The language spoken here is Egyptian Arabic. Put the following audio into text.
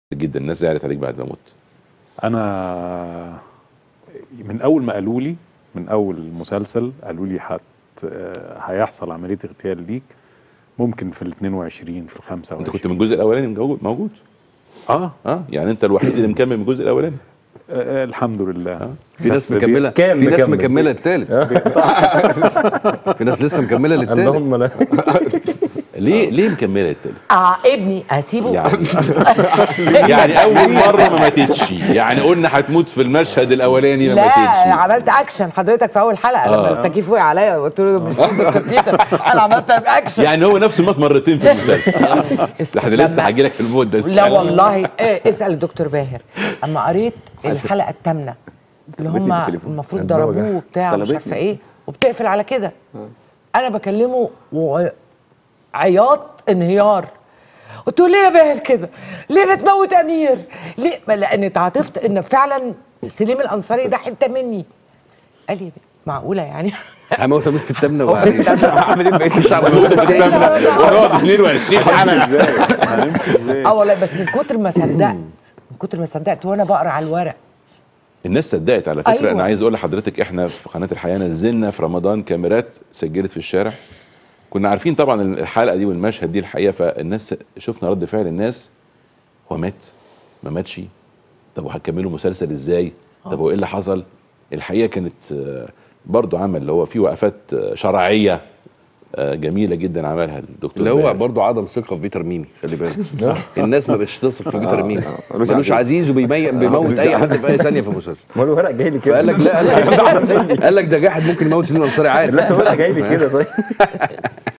جدا الناس زعلت عليك بعد ما مت انا من اول ما قالوا لي من اول المسلسل قالوا لي هت هيحصل عمليه اغتيال ليك ممكن في ال 22 في ال 25 انت كنت من الجزء الاولاني موجود موجود اه اه يعني انت الوحيد اللي مكمل من الجزء الاولاني آه، الحمد لله آه. في ناس بس بي- مكمله كام في ناس مكمل؟ مكمله التالت في ناس لسه مكمله للتالت اللهم لا ليه ليه مكمله التالت اه ابني هسيبه يعني يعني اول مره ما ماتتش يعني قلنا هتموت في المشهد الاولاني ما لا ماتتش عملت اكشن حضرتك في اول حلقه آه. لما التكييف وقع عليا وقلت له مش دكتور بيتر انا عملت اكشن يعني هو نفسه مات مرتين في المسلسل لحد لسه لما- هجي لك في الموت ده لا استنى. والله إيه اسال الدكتور باهر اما قريت الحلقه الثامنه اللي هم المفروض ضربوه وبتاع مش عارفه ايه وبتقفل على كده انا بكلمه وعياط انهيار قلت له ليه يا باهر كده؟ ليه بتموت امير؟ ليه؟ ما لان اتعاطفت ان فعلا سليم الانصاري ده حته مني قال لي معقوله يعني؟ هموت اموت في التامنه وبعدين اعمل ايه بقيت الشعب ونقعد 22 حلقه هنمشي ازاي اه والله بس من كتر ما صدقت من كتر ما صدقت وانا بقرا على الورق الناس صدقت على فكره أيوة. انا عايز اقول لحضرتك احنا في قناه الحياه نزلنا في رمضان كاميرات سجلت في الشارع كنا عارفين طبعا الحلقه دي والمشهد دي الحقيقه فالناس شفنا رد فعل الناس هو مات ما ماتش طب وهتكملوا مسلسل ازاي طب هو ايه اللي حصل الحقيقه كانت آه، برضو عمل اللي هو فيه وقفات آه، شرعيه آه، جميله جدا عملها الدكتور اللي هو باهر. برضه عدم ثقه في بيتر ميمي خلي بالك الناس ما بقتش تثق في بيتر ميمي ملوش ملوش عزيز. عزيز وبيمي- بيموت اي حد في اي ثانيه في المسلسل ما له ورق جاي لي كده فقال لك لا قال لك قال لك ده جاحد ممكن يموت سليم الانصاري عادي لا ورق جاي لي كده طيب